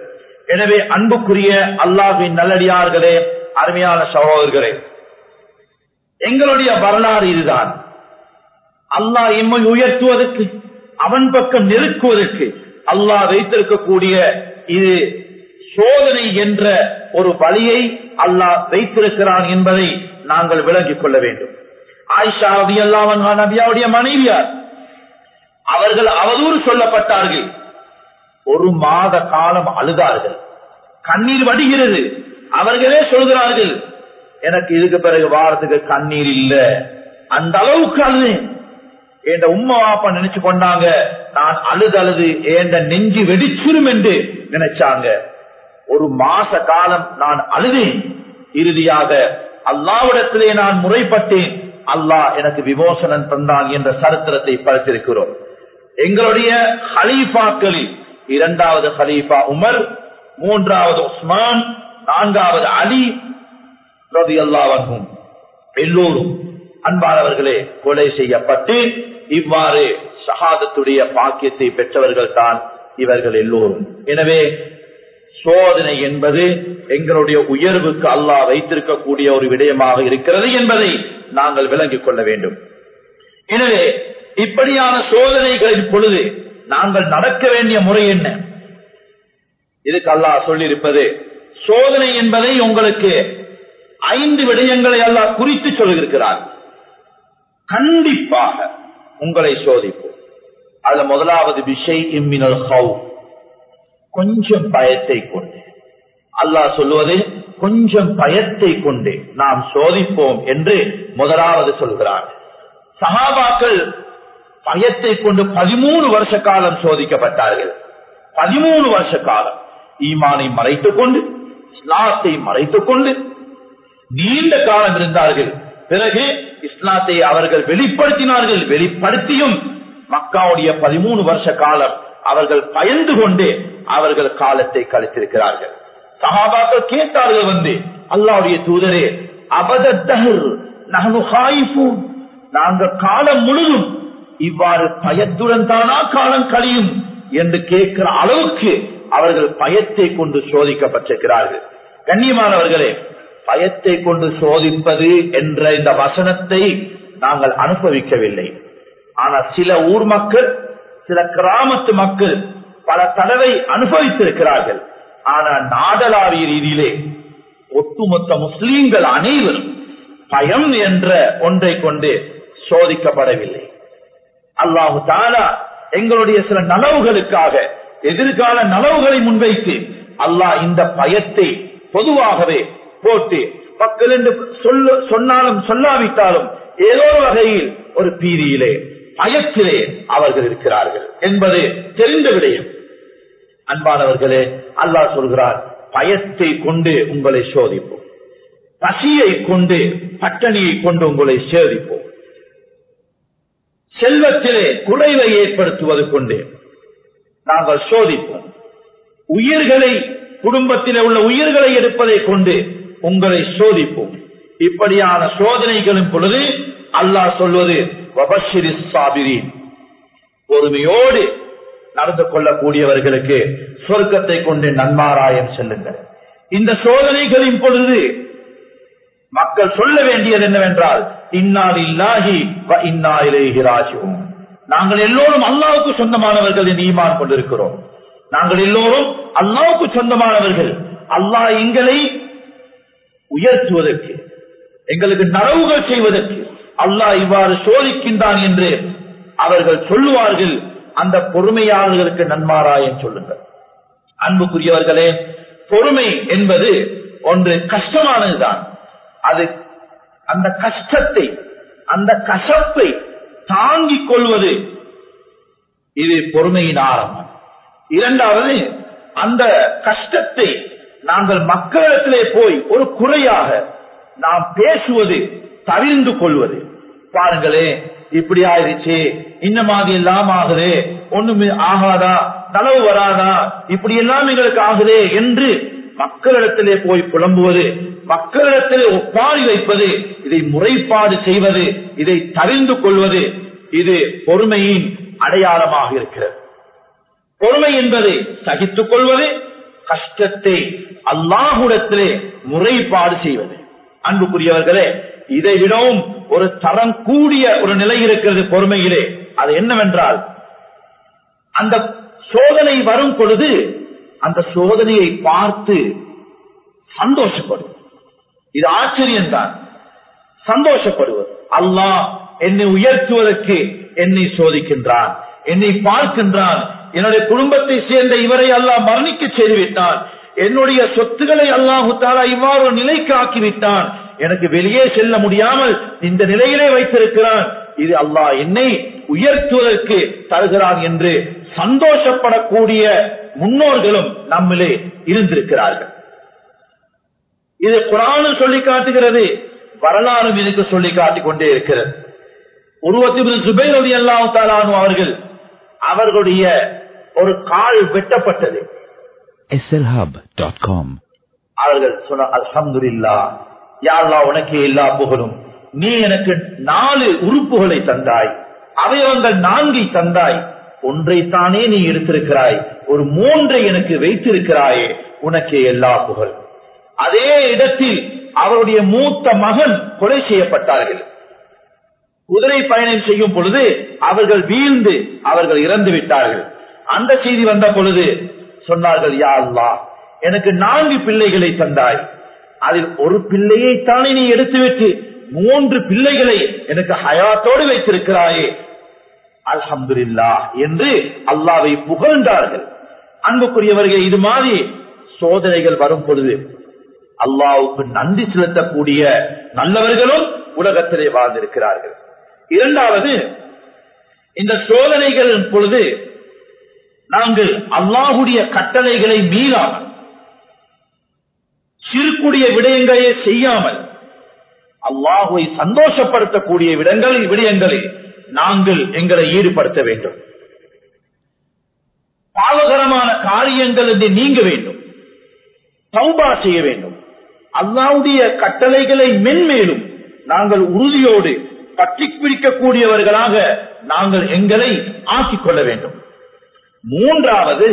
A: எனவே அன்புக்குரிய அல்லாஹின் நல்லடியார்களே அருமையான சகோதரர்களே எங்களுடைய வரலாறு இதுதான் அல்லாஹ் எம்மை உயர்த்துவதற்கு அவன் பக்கம் நெருக்குவதற்கு அல்லாஹ் வைத்திருக்கக்கூடிய இது சோதனை என்ற ஒரு வழியை அல்லாஹ் வைத்திருக்கிறான் என்பதை நாங்கள் விளங்கிக் கொள்ள வேண்டும் ஆயிஷா ரதி அல்லாவன் நபியாவுடைய மனைவியார் அவர்கள் அவதூறு சொல்லப்பட்டார்கள் ஒரு மாத காலம் அழுதார்கள் கண்ணீர் வடிகிறது அவர்களே சொல்கிறார்கள் எனக்கு இதுக்கு பிறகு வாரத்துக்கு கண்ணீர் இல்ல அந்த அளவுக்கு அழுது என் உம்மா வாப்பா நினைச்சு கொண்டாங்க நான் அழுது அழுது என் நெஞ்சு வெடிச்சிரும் என்று நினைச்சாங்க ஒரு மாச காலம் நான் அழுதேன் இறுதியாக அல்லாவிடத்திலே நான் முறைப்பட்டேன் அல்லாஹ் எனக்கு விமோசனம் தந்தான் என்ற சரித்திரத்தை படித்திருக்கிறோம் எங்களுடைய ஹலீஃபாக்களில் இரண்டாவது ஹலீஃபா உமர் மூன்றாவது உஸ்மான் நான்காவது அலி ரதி அல்லாவும் எல்லோரும் அன்பானவர்களே கொலை செய்யப்பட்டு இவ்வாறு ஷஹாதத்துடைய பாக்கியத்தை பெற்றவர்கள் தான் இவர்கள் எல்லோரும் எனவே சோதனை என்பது எங்களுடைய உயர்வுக்கு அல்லாஹ் வைத்திருக்கக்கூடிய ஒரு விடயமாக இருக்கிறது என்பதை நாங்கள் விளங்கிக் கொள்ள வேண்டும் எனவே இப்படியான சோதனைகளின் பொழுது நாங்கள் நடக்க வேண்டிய முறை என்ன இதுக்கு அல்லாஹ் சொல்லியிருப்பது சோதனை என்பதை உங்களுக்கு ஐந்து விடயங்களை அல்லாஹ் குறித்து சொல்லியிருக்கிறார் கண்டிப்பாக உங்களை சோதிப்போம் அதுல முதலாவது விஷய் இம்மினல் ஹவு கொஞ்சம் பயத்தை கொண்டு அல்லாஹ் சொல்லுவது கொஞ்சம் பயத்தை கொண்டு நாம் சோதிப்போம் என்று முதலாவது சொல்கிறார் சகாபாக்கள் பயத்தை கொண்டு பதிமூணு வருஷ காலம் சோதிக்கப்பட்டார்கள் பதிமூணு வருஷ காலம் ஈமானை மறைத்துக் கொண்டு இஸ்லாத்தை மறைத்துக் கொண்டு நீண்ட காலம் இருந்தார்கள் பிறகு இஸ்லாத்தை அவர்கள் வெளிப்படுத்தினார்கள் வெளிப்படுத்தியும் மக்காவுடைய பதிமூணு வருஷ காலம் அவர்கள் பயந்து கொண்டு அவர்கள் காலத்தை கழித்திருக்கிறார்கள் சகாபாக்கள் கேட்டார்கள் வந்து அல்லாவுடைய தூதரே அபதத்தகர் நாங்கள் காலம் முழுதும் இவ்வாறு பயத்துடன் தானா காலம் கழியும் என்று கேட்கிற அளவுக்கு அவர்கள் பயத்தை கொண்டு சோதிக்கப்பட்டிருக்கிறார்கள் கண்ணியமானவர்களே பயத்தை கொண்டு சோதிப்பது என்ற இந்த வசனத்தை நாங்கள் அனுபவிக்கவில்லை ஆனால் சில ஊர் மக்கள் சில கிராமத்து மக்கள் பல தடவை அனுபவித்திருக்கிறார்கள் ஆனால் நாடளாவிய ரீதியிலே ஒட்டுமொத்த முஸ்லீம்கள் அனைவரும் பயம் என்ற ஒன்றை கொண்டு சோதிக்கப்படவில்லை அல்லாஹு தாலா எங்களுடைய சில நலவுகளுக்காக எதிர்கால நலவுகளை முன்வைத்து அல்லாஹ் இந்த பயத்தை பொதுவாகவே போட்டு மக்கள் என்று சொல்ல சொன்னாலும் சொல்லாவிட்டாலும் ஏதோ வகையில் ஒரு பீதியிலே பயத்திலே அவர்கள் இருக்கிறார்கள் என்பது தெரிந்த விடயம் அன்பானவர்களே அல்லாஹ் சொல்கிறார் பயத்தை கொண்டு உங்களை சோதிப்போம் பசியை கொண்டு பட்டணியை கொண்டு உங்களை சேதிப்போம் செல்வத்திலே குறைவை ஏற்படுத்துவது கொண்டு நாங்கள் சோதிப்போம் உயிர்களை குடும்பத்திலே உள்ள உயிர்களை எடுப்பதை கொண்டு உங்களை சோதிப்போம் இப்படியான சோதனைகளின் பொழுது அல்லாஹ் சொல்வது பொறுமையோடு நடந்து கொள்ளக்கூடியவர்களுக்கு சொர்க்கத்தை கொண்டு நன்மாராயம் செல்லுங்கள் இந்த சோதனைகளின் பொழுது மக்கள் சொல்ல வேண்டியது என்னவென்றால் இன்னால் இல்லாகி இன்னா இலேகிறாஜும் நாங்கள் எல்லோரும் அல்லாவுக்கு சொந்தமானவர்கள் என்று ஈமான் கொண்டிருக்கிறோம் நாங்கள் எல்லோரும் அல்லாவுக்கு சொந்தமானவர்கள் அல்லாஹ் எங்களை உயர்த்துவதற்கு எங்களுக்கு நனவுகள் செய்வதற்கு அல்லாஹ் இவ்வாறு சோதிக்கின்றான் என்று அவர்கள் சொல்லுவார்கள் அந்த பொறுமையாளர்களுக்கு நன்மாராயம் சொல்லுங்கள் அன்புக்குரியவர்களே பொறுமை என்பது ஒன்று கஷ்டமானதுதான் அது அந்த கஷ்டத்தை அந்த கசப்பை தாங்கிக் கொள்வது இது பொறுமையின் ஆரம்பம் இரண்டாவது அந்த கஷ்டத்தை நாங்கள் மக்களிடத்திலே போய் ஒரு குறையாக நாம் பேசுவது தவிர்ந்து கொள்வது பாருங்களே இப்படி ஆயிடுச்சு இந்த மாதிரி எல்லாம் ஆகுது ஒண்ணுமே ஆகாதா நலவு வராதா இப்படி எல்லாம் எங்களுக்கு ஆகுதே என்று மக்களிடத்திலே போய் புலம்புவது மக்களிடத்திலே ஒப்பாரி வைப்பது இதை முறைப்பாடு செய்வது இதை தவிர்ந்து கொள்வது இது பொறுமையின் அடையாளமாக இருக்கிறது பொறுமை என்பது சகித்துக் கொள்வது கஷ்டத்தை அல்லாஹுடத்திலே முறைப்பாடு செய்வது அன்புக்குரியவர்களே இதை விடவும் ஒரு தரம் கூடிய ஒரு நிலை இருக்கிறது பொறுமையிலே அது என்னவென்றால் அந்த சோதனை வரும் பொழுது அந்த சோதனையை பார்த்து சந்தோஷப்படும் இது ஆச்சரியம்தான் சந்தோஷப்படுவது அல்லாஹ் என்னை உயர்த்துவதற்கு என்னை சோதிக்கின்றான் என்னை பார்க்கின்றான் என்னுடைய குடும்பத்தை சேர்ந்த இவரை அல்லாஹ் மரணிக்க செய்துவிட்டான் என்னுடைய சொத்துக்களை அல்லாஹு தாலா இவ்வாறு ஒரு நிலைக்கு ஆக்கிவிட்டான் எனக்கு வெளியே செல்ல முடியாமல் இந்த நிலையிலே வைத்திருக்கிறான் இது அல்லாஹ் என்னை உயர்த்துவதற்கு தருகிறான் என்று சந்தோஷப்படக்கூடிய முன்னோர்களும் நம்மிலே இருந்திருக்கிறார்கள் இது குரானும் சொல்லி காட்டுகிறது வரலாறும் இதுக்கு சொல்லி காட்டிக் கொண்டே இருக்கிறது உருவத்தில் சுபைரவி அல்லாஹு தாலானு அவர்கள் அவர்களுடைய ஒரு கால் வெட்டப்பட்டது
B: slhub.com
A: அவர்கள் சொன்ன அல்ஹம்துலில்லா யாழ்லா உனக்கே எல்லா புகழும் நீ எனக்கு நாலு உறுப்புகளை தந்தாய் அவயவங்கள் நான்கை தந்தாய் ஒன்றைத்தானே நீ எடுத்திருக்கிறாய் ஒரு மூன்றை எனக்கு வைத்திருக்கிறாயே உனக்கே எல்லா புகழ் அதே இடத்தில் அவருடைய மூத்த மகன் கொலை செய்யப்பட்டார்கள் குதிரை பயணம் செய்யும் பொழுது அவர்கள் வீழ்ந்து அவர்கள் இறந்து விட்டார்கள் அந்த செய்தி வந்த பொழுது சொன்னார்கள் யா அல்லாஹ் எனக்கு நான்கு பிள்ளைகளை தந்தாய் அதில் ஒரு பிள்ளையை தானே நீ எடுத்துவிட்டு மூன்று பிள்ளைகளை எனக்கு ஹயாத்தோடு வைத்திருக்கிறாயே அல்ஹம்துலில்லா என்று அல்லாவை புகழ்ந்தார்கள் அன்புக்குரியவர்கள் இது மாதிரி சோதனைகள் வரும் பொழுது அல்லாவுக்கு நன்றி செலுத்தக்கூடிய நல்லவர்களும் உலகத்திலே வாழ்ந்திருக்கிறார்கள் இரண்டாவது இந்த சோதனைகளின் பொழுது நாங்கள் அல்லாஹுடைய கட்டளைகளை மீறாமல் சிறுக்குடைய விடயங்களை செய்யாமல் அல்லாஹுவை சந்தோஷப்படுத்தக்கூடிய விடங்களில் விடயங்களில் நாங்கள் எங்களை ஈடுபடுத்த வேண்டும் பாவகரமான காரியங்கள் என்று நீங்க வேண்டும் தௌபா செய்ய வேண்டும் அல்லாவுடைய கட்டளைகளை மென்மேலும் நாங்கள் உறுதியோடு பற்றி பிடிக்கக்கூடியவர்களாக நாங்கள் எங்களை ஆக்கிக் கொள்ள வேண்டும் மூன்றாவது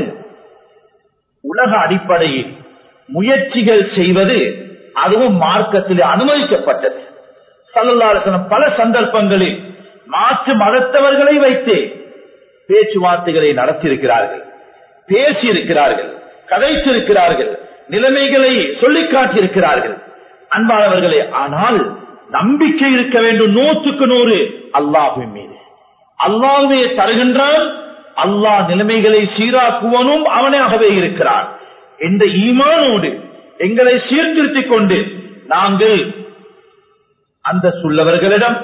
A: உலக அடிப்படையில் முயற்சிகள் செய்வது அதுவும் மார்க்கத்தில் அனுமதிக்கப்பட்டது சல்லல்லாசனம் பல சந்தர்ப்பங்களில் மாற்று மதத்தவர்களை வைத்தே பேச்சுவார்த்தைகளை நடத்தியிருக்கிறார்கள் பேசியிருக்கிறார்கள் கதைத்திருக்கிறார்கள் நிலைமைகளை சொல்லிக் காட்டியிருக்கிறார்கள் அன்பானவர்களே ஆனால் நம்பிக்கை இருக்க வேண்டும் நூற்றுக்கு நூறு அல்லாஹின் மீது அல்லாஹ்வே தருகின்றான் அல்லாஹ் நிலைமைகளை சீராக்குவனும் அவனாகவே இருக்கிறான் இந்த ஈமானோடு எங்களை சீர்திருத்திக் கொண்டு நாங்கள் அந்த சொல்லவர்களிடம்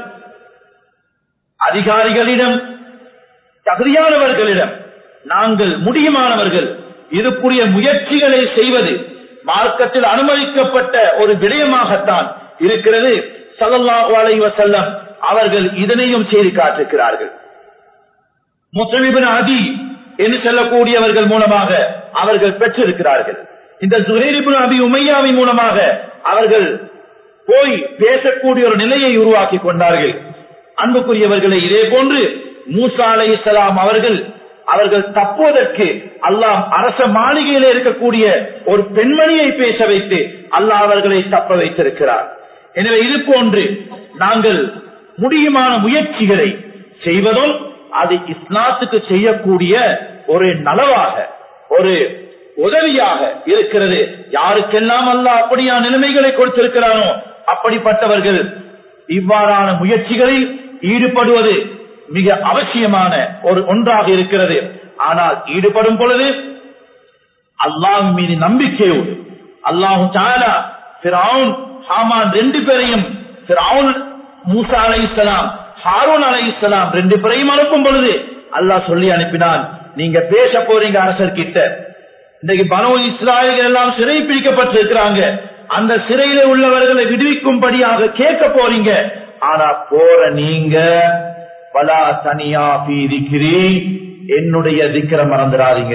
A: அதிகாரிகளிடம் தகுதியானவர்களிடம் நாங்கள் முடியுமானவர்கள் இதுக்குரிய முயற்சிகளை செய்வது மார்க்கத்தில் அனுமதிக்கப்பட்ட ஒரு விடயமாகத்தான் இருக்கிறது சல்லல்லாஹு அலைஹி வஸல்லம் அவர்கள் இதனையும் செய்து காட்டிருக்கிறார்கள் முஸ்லிமின் அதி என்று சொல்லக்கூடியவர்கள் மூலமாக அவர்கள் பெற்றிருக்கிறார்கள் இந்த சுரேரிபுன் அபி உமையாவின் மூலமாக அவர்கள் போய் பேசக்கூடிய ஒரு நிலையை உருவாக்கி கொண்டார்கள் அன்புக்குரியவர்களை இதே போன்று மூசா அலை இஸ்லாம் அவர்கள் அவர்கள் தப்புவதற்கு அல்லாஹ் அரச மாளிகையில் இருக்கக்கூடிய ஒரு பெண்மணியை பேச வைத்து அல்லாஹ் அவர்களை தப்ப வைத்திருக்கிறார் எனவே இது போன்று நாங்கள் முடியுமான முயற்சிகளை செய்வதும் அது இஸ்லாத்துக்கு செய்யக்கூடிய ஒரு நலவாக ஒரு உதவியாக இருக்கிறது யாருக்கெல்லாம் அல்ல அப்படியா நிலைமைகளை கொடுத்திருக்கிறானோ அப்படிப்பட்டவர்கள் இவ்வாறான முயற்சிகளில் ஈடுபடுவது மிக அவசியமான ஒரு ஒன்றாக இருக்கிறது ஆனால் ஈடுபடும் பொழுது அல்லாஹ் மீது நம்பிக்கையோடு அல்லாஹு தாலா பிராவுன் ஹாமான் ரெண்டு பேரையும் பிராவுன் மூசா அலை இஸ்லாம் ஹாரூன் அலை இஸ்லாம் ரெண்டு பேரையும் அனுப்பும் பொழுது அல்லாஹ் சொல்லி அனுப்பினான் நீங்க பேச போறீங்க அரசர் கிட்ட இன்றைக்கு பனோ இஸ்ராயல்கள் எல்லாம் சிறை பிடிக்கப்பட்டிருக்கிறாங்க அந்த சிறையில உள்ளவர்களை விடுவிக்கும்படியாக கேட்க போறீங்க ஆனா போற நீங்க பலா தனியா பீதிக்கிறீ என்னுடைய திக்கிற மறந்துடாதீங்க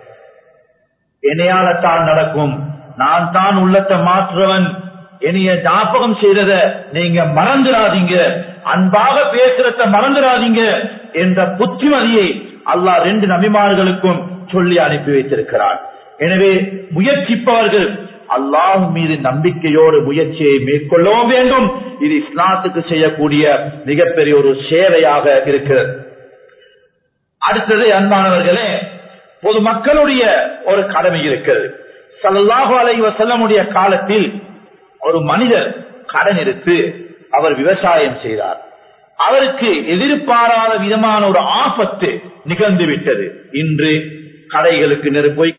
A: என்னையால தான் நடக்கும் நான் தான் உள்ளத்தை மாற்றுறவன் என்னைய ஞாபகம் செய்தத நீங்க மறந்துடாதீங்க அன்பாக பேசுறத மறந்துடாதீங்க என்ற புத்திமதியை அல்லாஹ் ரெண்டு நபிமார்களுக்கும் சொல்லி அனுப்பி வைத்திருக்கிறார் எனவே முயற்சிப்பவர்கள் அல்லாஹ் மீது நம்பிக்கையோடு முயற்சியை மேற்கொள்ளவும் வேண்டும் இது இஸ்லாத்துக்கு செய்யக்கூடிய மிகப்பெரிய ஒரு சேவையாக இருக்கிறது அடுத்தது அன்பானவர்களே பொதுமக்களுடைய ஒரு கடமை இருக்கிறது சல்லாஹு அலைவ செல்லமுடைய காலத்தில் ஒரு மனிதர் கடன் எடுத்து அவர் விவசாயம் செய்தார் அவருக்கு எதிர்பாராத விதமான ஒரு ஆபத்து நிகழ்ந்து விட்டது இன்று கடைகளுக்கு நெருப்போய்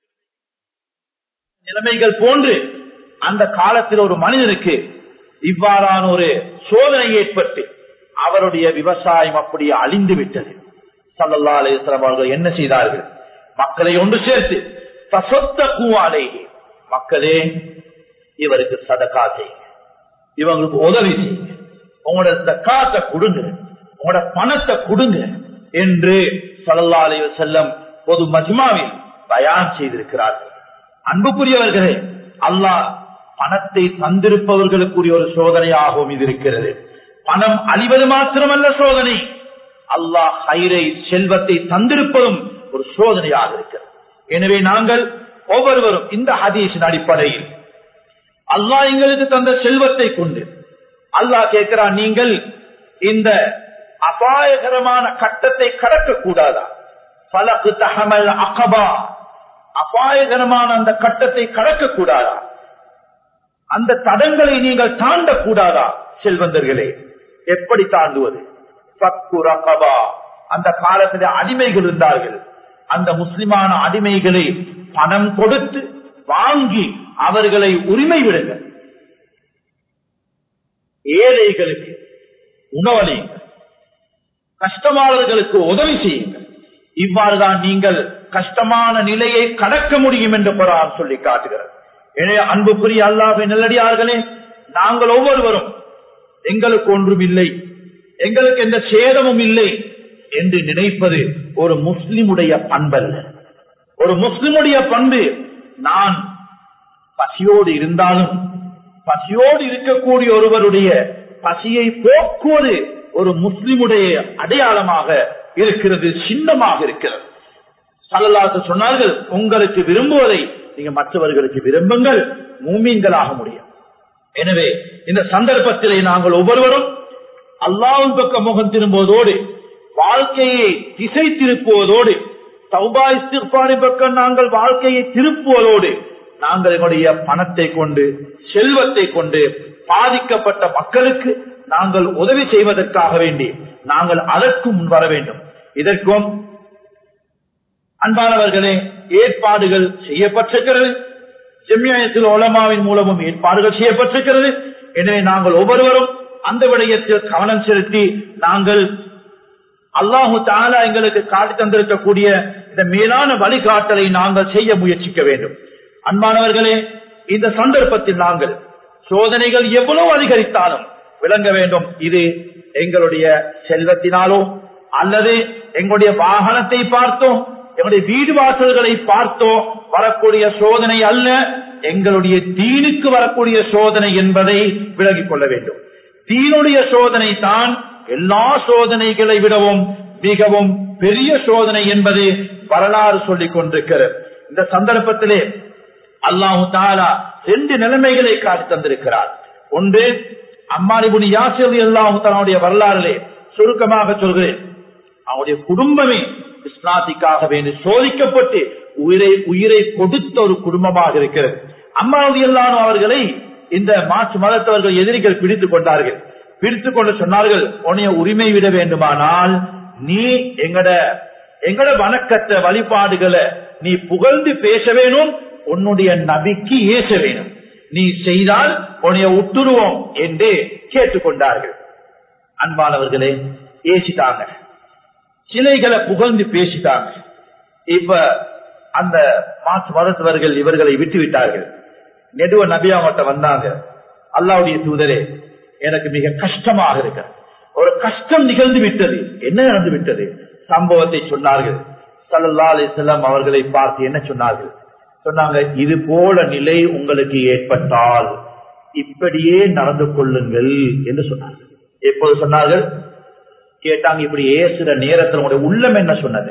A: நிலைமைகள் போன்று அந்த காலத்தில் ஒரு மனிதனுக்கு இவ்வாறான ஒரு சோதனை ஏற்பட்டு அவருடைய விவசாயம் அப்படியே அழிந்து விட்டது சல்லல்லா அலிஸ்லாம் அவர்கள் என்ன செய்தார்கள் மக்களை ஒன்று சேர்த்து சொத்த கூவாலேயே மக்களே இவருக்கு சதக்கா செய்யுங்க இவங்களுக்கு உதவி செய்யுங்க உங்களோட தக்காத்தை கொடுங்க உங்களோட பணத்தை கொடுங்க என்று சல்லல்லா அலி செல்லம் பொது மஜ்மாவில் பயான் செய்திருக்கிறார்கள் அன்புக்குரியவர்களே அல்லாஹ் பணத்தை தந்திருப்பவர்களுக்குரிய ஒரு சோதனையாகவும் இது இருக்கிறது பணம் அழிவது மாத்திரமல்ல சோதனை அல்லாஹ் ஹைரை செல்வத்தை தந்திருப்பதும் ஒரு சோதனையாக இருக்கிறது எனவே நாங்கள் ஒவ்வொருவரும் இந்த ஹதீஷின் அடிப்படையில் அல்லாஹ் எங்களுக்கு தந்த செல்வத்தை கொண்டு அல்லாஹ் கேட்கிறான் நீங்கள் இந்த அபாயகரமான கட்டத்தை கடக்க கூடாதா பலக்கு தகமல் அகபா அபாயகரமான அந்த கட்டத்தை கடக்க கூடாதா அந்த தடங்களை நீங்கள் தாண்டக்கூடாதா செல்வந்தர்களே எப்படி தாண்டுவது பக்கு ரகபா அந்த காலத்தில் அடிமைகள் இருந்தார்கள் அந்த முஸ்லிமான அடிமைகளை பணம் கொடுத்து வாங்கி அவர்களை உரிமை விடுங்கள் ஏழைகளுக்கு உணவளியுங்கள் கஷ்டமாளர்களுக்கு உதவி செய்யுங்கள் இவ்வாறுதான் நீங்கள் கஷ்டமான நிலையை கடக்க முடியும் என்று குரான் சொல்லி காட்டுகிறது எனவே அன்புக்குரிய அல்லாவை நல்லடியார்களே நாங்கள் ஒவ்வொருவரும் எங்களுக்கு ஒன்றும் இல்லை எங்களுக்கு எந்த சேதமும் இல்லை என்று நினைப்பது ஒரு முஸ்லிமுடைய பண்பல்ல ஒரு முஸ்லிமுடைய பண்பு நான் பசியோடு இருந்தாலும் பசியோடு இருக்கக்கூடிய ஒருவருடைய பசியை போக்குவது ஒரு முஸ்லிமுடைய அடையாளமாக இருக்கிறது சின்னமாக இருக்கிறது சல்லல்லாசு சொன்னார்கள் உங்களுக்கு விரும்புவதை நீங்க மற்றவர்களுக்கு விரும்புங்கள் மூமீன்களாக முடியும் எனவே இந்த சந்தர்ப்பத்திலே நாங்கள் ஒவ்வொருவரும் அல்லாவின் பக்கம் முகம் திரும்புவதோடு வாழ்க்கையை திசை திருப்புவதோடு சௌபா இஸ்திர்பானி பக்கம் நாங்கள் வாழ்க்கையை திருப்புவதோடு நாங்கள் எங்களுடைய பணத்தை கொண்டு செல்வத்தை கொண்டு பாதிக்கப்பட்ட மக்களுக்கு நாங்கள் உதவி செய்வதற்காக வேண்டி நாங்கள் அதற்கும் முன் வர வேண்டும் இதற்கும் அன்பானவர்களே ஏற்பாடுகள் செய்யப்பட்டிருக்கிறது ஜெமியாயத்தில் உலமாவின் மூலமும் ஏற்பாடுகள் செய்யப்பட்டிருக்கிறது எனவே நாங்கள் ஒவ்வொருவரும் அந்த விடயத்தில் கவனம் செலுத்தி நாங்கள் அல்லாஹு தாலா எங்களுக்கு காட்டி தந்திருக்கக்கூடிய இந்த மேலான வழிகாட்டலை நாங்கள் செய்ய முயற்சிக்க வேண்டும் அன்பானவர்களே இந்த சந்தர்ப்பத்தில் நாங்கள் சோதனைகள் எவ்வளவு அதிகரித்தாலும் விளங்க வேண்டும் இது எங்களுடைய செல்வத்தினாலோ அல்லது எங்களுடைய வாகனத்தை பார்த்தோம் எங்களுடைய வீடு வாசல்களை பார்த்தோ வரக்கூடிய சோதனை அல்ல எங்களுடைய தீனுக்கு வரக்கூடிய சோதனை என்பதை விலகிக் கொள்ள வேண்டும் தீனுடைய சோதனை தான் எல்லா சோதனைகளை விடவும் மிகவும் பெரிய சோதனை என்பது வரலாறு சொல்லிக் கொண்டிருக்கிறது இந்த சந்தர்ப்பத்திலே அல்லாஹு தாலா ரெண்டு நிலைமைகளை காட்டி தந்திருக்கிறார் ஒன்று அம்மாரிபுனி யாசிர் அல்லாஹு தாலாவுடைய வரலாறுலே சுருக்கமாக சொல்கிறேன் அவனுடைய குடும்பமே இஸ்லாத்திற்காக வேண்டி சோதிக்கப்பட்டு உயிரை உயிரை கொடுத்த ஒரு குடும்பமாக இருக்கிறது அம்மாவது எல்லாரும் அவர்களை இந்த மாற்று மதத்தவர்கள் எதிரிகள் பிடித்துக் கொண்டார்கள் பிடித்துக் கொண்டு சொன்னார்கள் உன்னைய உரிமை விட வேண்டுமானால் நீ எங்கட எங்கட வணக்கத்தை வழிபாடுகளை நீ புகழ்ந்து பேச வேணும் உன்னுடைய நபிக்கு ஏச வேணும் நீ செய்தால் உன்னைய உத்துருவோம் என்று கேட்டுக்கொண்டார்கள் அன்பானவர்களே ஏசிட்டாங்க சிலைகளை புகழ்ந்து பேசிட்டாங்க இப்ப அந்த மாசு மதத்தவர்கள் இவர்களை விட்டு விட்டார்கள் நெடுவ நபியாமட்ட வந்தாங்க அல்லாவுடைய தூதரே எனக்கு மிக கஷ்டமாக இருக்க ஒரு கஷ்டம் நிகழ்ந்து விட்டது என்ன நடந்து விட்டது சம்பவத்தை சொன்னார்கள் சல்லா அலி செல்லம் அவர்களை பார்த்து என்ன சொன்னார்கள் சொன்னாங்க இது போல நிலை உங்களுக்கு ஏற்பட்டால் இப்படியே நடந்து கொள்ளுங்கள் என்று சொன்னார்கள் எப்போது சொன்னார்கள் கேட்டாங்க இப்படி ஏசுற நேரத்தில் உங்களுடைய உள்ளம் என்ன சொன்னது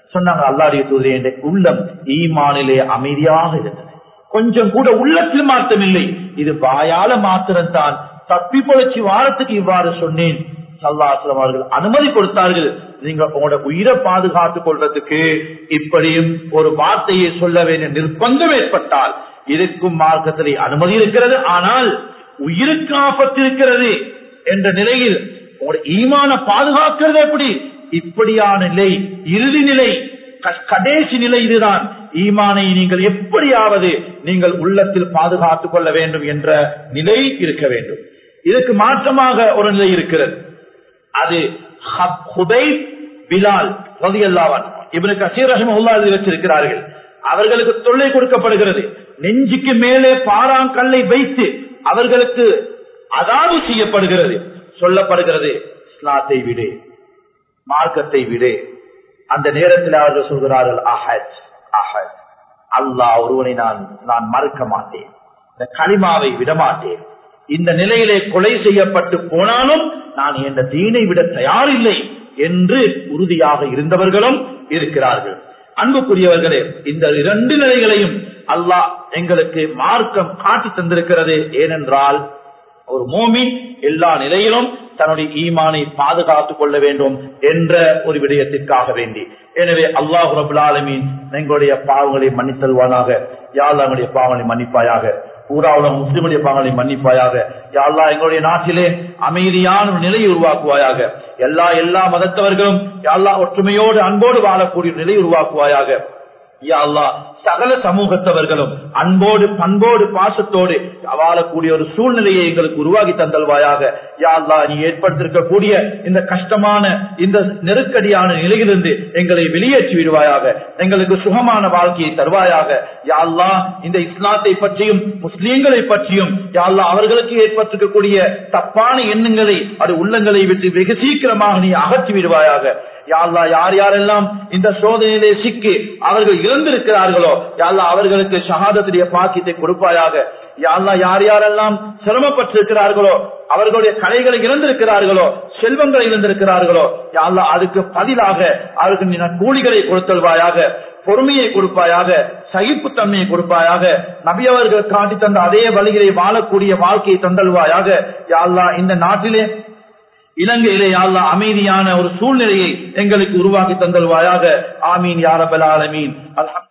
A: சொன்னாங்க அல்லாடைய தூதரே என்ற உள்ளம் ஈமானிலே அமைதியாக இருந்தது கொஞ்சம் கூட உள்ளத்தில் மாற்றம் இல்லை இது வாயால மாத்திரம்தான் தப்பி பொழைச்சி வாரத்துக்கு இவ்வாறு சொன்னேன் சல்லாஸ்லம் அவர்கள் அனுமதி கொடுத்தார்கள் நீங்க உங்களோட உயிரை பாதுகாத்துக் கொள்றதுக்கு இப்படியும் ஒரு வார்த்தையை சொல்ல வேண்டிய நிர்பந்தம் ஏற்பட்டால் இருக்கும் மார்க்கத்திலே அனுமதி இருக்கிறது ஆனால் உயிருக்கு ஆபத்து இருக்கிறது என்ற நிலையில் உங்களுடைய ஈமான பாதுகாக்கிறது எப்படி இப்படியான நிலை இறுதி நிலை க- கடைசி நிலை இதுதான் ஈமானை நீங்கள் எப்படியாவது நீங்கள் உள்ளத்தில் பாதுகாத்துக் கொள்ள வேண்டும் என்ற நிலை இருக்க வேண்டும் இதுக்கு மாற்றமாக ஒரு நிலை இருக்கிறது அது ஹப்- ஹுதைப் பிலால் ரலியல்லாஹு இவனு கசீர் ரஹிமஹுல்லா எழுதி வச்சிருக்கிறார்கள் அவர்களுக்கு தொல்லை கொடுக்கப்படுகிறது நெஞ்சுக்கு மேலே பாறாங்கல்லை வைத்து அவர்களுக்கு அதாவது செய்யப்படுகிறது சொல்லப்படுகிறது இஸ்லாத்தை விடு மார்க்கத்தை விடு அந்த நேரத்தில் அவர்கள் சொல்கிறார்கள் அஹத் அஹத் அல்லாஹ் ஒருவனை நான் நான் மறுக்க மாட்டேன் இந்த களிமாவை விடமாட்டேன் இந்த நிலையிலே கொலை செய்யப்பட்டு போனாலும் நான் என்ற தீனை விட தயாரில்லை என்று உறுதியாக இருந்தவர்களும் இருக்கிறார்கள் அன்புக்குரியவர்களே இந்த இரண்டு நிலைகளையும் அல்லாஹ் எங்களுக்கு மார்க்கம் காட்டி தந்திருக்கிறது ஏனென்றால் ஒரு மோமி எல்லா நிலையிலும் தன்னுடைய ஈமானை பாதுகாத்துக் கொள்ள வேண்டும் என்ற ஒரு விடயத்திற்காக வேண்டி எனவே அல்லாஹ் ரபுல் ஆலமீன் எங்களுடைய பாவங்களை மன்னித்தல்வானாக யாழ் எங்களுடைய பாவங்களை மன்னிப்பாயாக பூரா உலக முஸ்லிமுடைய பாவங்களை மன்னிப்பாயாக யாழ்லா எங்களுடைய நாட்டிலே அமைதியான ஒரு நிலையை உருவாக்குவாயாக எல்லா எல்லா மதத்தவர்களும் யாழ்லா ஒற்றுமையோடு அன்போடு வாழக்கூடிய ஒரு நிலையை உருவாக்குவாயாக யா அல்லாஹ் சகல சமூகத்தவர்களும் அன்போடு பண்போடு பாசத்தோடு வாழக்கூடிய ஒரு சூழ்நிலையை எங்களுக்கு உருவாக்கி தந்தல்வாயாக யா அல்லாஹ் நீ ஏற்படுத்திருக்கக்கூடிய இந்த கஷ்டமான இந்த நெருக்கடியான நிலையிலிருந்து எங்களை வெளியேற்றி விடுவாயாக எங்களுக்கு சுகமான வாழ்க்கையை தருவாயாக யா அல்லாஹ் இந்த இஸ்லாத்தை பற்றியும் முஸ்லீம்களை பற்றியும் யா அல்லாஹ் அவர்களுக்கு ஏற்பட்டிருக்கக்கூடிய தப்பான எண்ணங்களை அது உள்ளங்களை விட்டு வெகு சீக்கிரமாக நீ அகற்றி விடுவாயாக யா அல்லாஹ் யார் யாரெல்லாம் இந்த சோதனையிலே சிக்கி அவர்கள் இழந்திருக்கிறார்களோ யாழ்லா அவர்களுக்கு ஷஹாதத்துடைய பாக்கியத்தை கொடுப்பாயாக யாழ்லா யார் யாரெல்லாம் சிரமப்பட்டிருக்கிறார்களோ அவர்களுடைய கலைகளை இழந்திருக்கிறார்களோ செல்வங்களை இழந்திருக்கிறார்களோ யாழ்லா அதுக்கு பதிலாக அவருக்கு நீ கூலிகளை கொடுத்தல்வாயாக பொறுமையை கொடுப்பாயாக சகிப்புத்தன்மையை கொடுப்பாயாக நபி அவர்கள் காட்டி தந்த அதே வழிகளை வாழக்கூடிய வாழ்க்கையை தந்தல்வாயாக யாழ்லா இந்த நாட்டிலே இலங்கையிலே யாழ்லா அமைதியான ஒரு சூழ்நிலையை எங்களுக்கு உருவாக்கி தந்தல்வாயாக ஆமீன் யாரபல் ஆலமீன் அல்ஹம்